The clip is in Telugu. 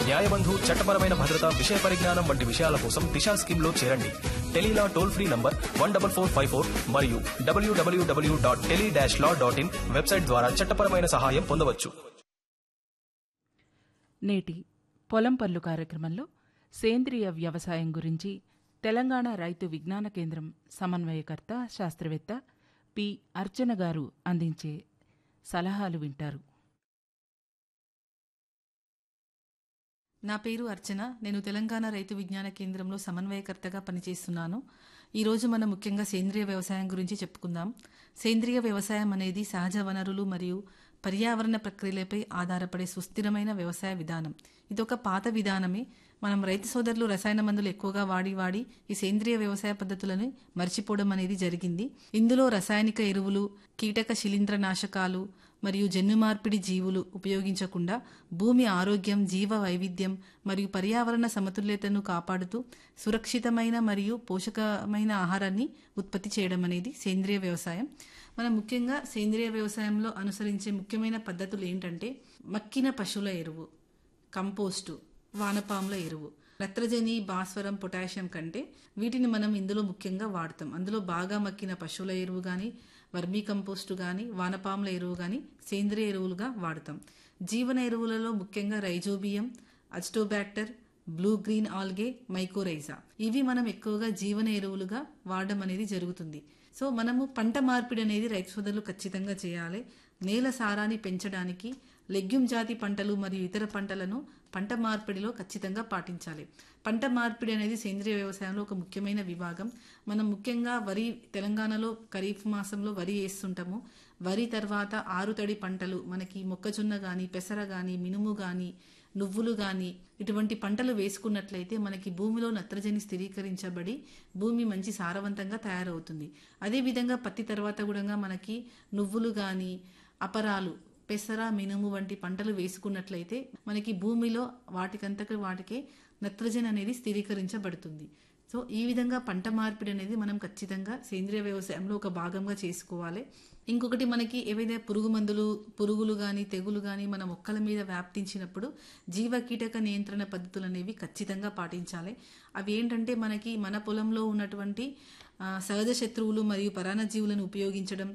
న్యాయబంధు చట్టపరమైన భద్రత విషయ పరిజ్ఞానం వంటి విషయాల కోసం దిశా స్కీమ్ లో చేరండి Tele Law toll free number one double four five four మరియు W W W dot tele dash law dot in website ద్వారా చట్టపరమైన సహాయం పొందవచ్చు నేటి పొలం పళ్ళు కార్యక్రమంలో సేంద్రియ వ్యవసాయం గురించి తెలంగాణ రైతు విజ్ఞాన కేంద్రం సమన్వయకర్త శాస్త్రవేత్త పి అర్చన గారు అందించే సలహాలు వింటారు నా పేరు అర్చన నేను తెలంగాణ రైతు విజ్ఞాన కేంద్రంలో సమన్వయకర్తగా పనిచేస్తున్నాను ఈరోజు మనం ముఖ్యంగా సేంద్రియ వ్యవసాయం గురించి చెప్పుకుందాం సేంద్రియ వ్యవసాయం అనేది సహజ వనరులు మరియు పర్యావరణ ప్రక్రియలపై ఆధారపడే సుస్థిరమైన వ్యవసాయ విధానం ఇది ఒక పాత విధానమే మనం రైతు సోదరులు రసాయన మందులు ఎక్కువగా వాడి వాడి ఈ సేంద్రియ వ్యవసాయ పద్ధతులను మర్చిపోవడం అనేది జరిగింది ఇందులో రసాయనిక ఎరువులు కీటక శిలీంద్ర నాశకాలు మరియు జన్యు మార్పిడి జీవులు ఉపయోగించకుండా భూమి ఆరోగ్యం జీవ వైవిధ్యం మరియు పర్యావరణ సమతుల్యతను కాపాడుతూ సురక్షితమైన మరియు పోషకమైన ఆహారాన్ని ఉత్పత్తి చేయడం అనేది సేంద్రియ వ్యవసాయం మనం ముఖ్యంగా సేంద్రియ వ్యవసాయంలో అనుసరించే ముఖ్యమైన పద్ధతులు ఏంటంటే మక్కిన పశువుల ఎరువు కంపోస్టు వానపాముల ఎరువు నత్రజని భాస్వరం పొటాషియం కంటే వీటిని మనం ఇందులో ముఖ్యంగా వాడతాం అందులో బాగా మక్కిన పశువుల ఎరువు కానీ వర్మీ కంపోస్టు కానీ వానపాముల ఎరువు కానీ సేంద్రియ ఎరువులుగా వాడతాం జీవన ఎరువులలో ముఖ్యంగా rhizobium azotobacter blue green algae mycorrhiza ఇవి మనం ఎక్కువగా జీవన ఎరువులుగా వాడడం అనేది జరుగుతుంది సో మనము పంట మార్పిడి అనేది రైతు సోదరులు ఖచ్చితంగా చేయాలి నేల సారాన్ని పెంచడానికి లెగ్యూమ్ జాతి పంటలు మరియు ఇతర పంటలను పంట మార్పిడిలో ఖచ్చితంగా పాటించాలి పంట మార్పిడి అనేది సేంద్రియ వ్యవసాయంలో ఒక ముఖ్యమైన విభాగం మనం ముఖ్యంగా వరి తెలంగాణలో ఖరీఫ్ మాసంలో వరి వేస్తుంటాము వరి తర్వాత ఆరుతడి పంటలు మనకి మొక్కజొన్న కానీ పెసర కానీ మినుము కానీ నువ్వులు కానీ ఇటువంటి పంటలు వేసుకున్నట్లయితే మనకి భూమిలో నత్రజని స్థిరీకరించబడి భూమి మంచి సారవంతంగా తయారవుతుంది అదేవిధంగా పత్తి తర్వాత కూడా మనకి నువ్వులు కానీ అపరాలు పెసర మినుము వంటి పంటలు వేసుకున్నట్లయితే మనకి భూమిలో వాటికంతకు వాటికే నత్రజని అనేది స్థిరీకరించబడుతుంది సో ఈ విధంగా పంట మార్పిడి అనేది మనం ఖచ్చితంగా సేంద్రియ వ్యవసాయంలో ఒక భాగంగా చేసుకోవాలి ఇంకొకటి మనకి ఏవైనా పురుగు మందులు పురుగులు కానీ తెగులు కానీ మన మొక్కల మీద వ్యాప్తించినప్పుడు జీవ కీటక నియంత్రణ పద్ధతులు అనేవి ఖచ్చితంగా పాటించాలి అవి ఏంటంటే మనకి మన పొలంలో ఉన్నటువంటి సహజ శత్రువులు మరియు పరాన్నజీవులను ఉపయోగించడం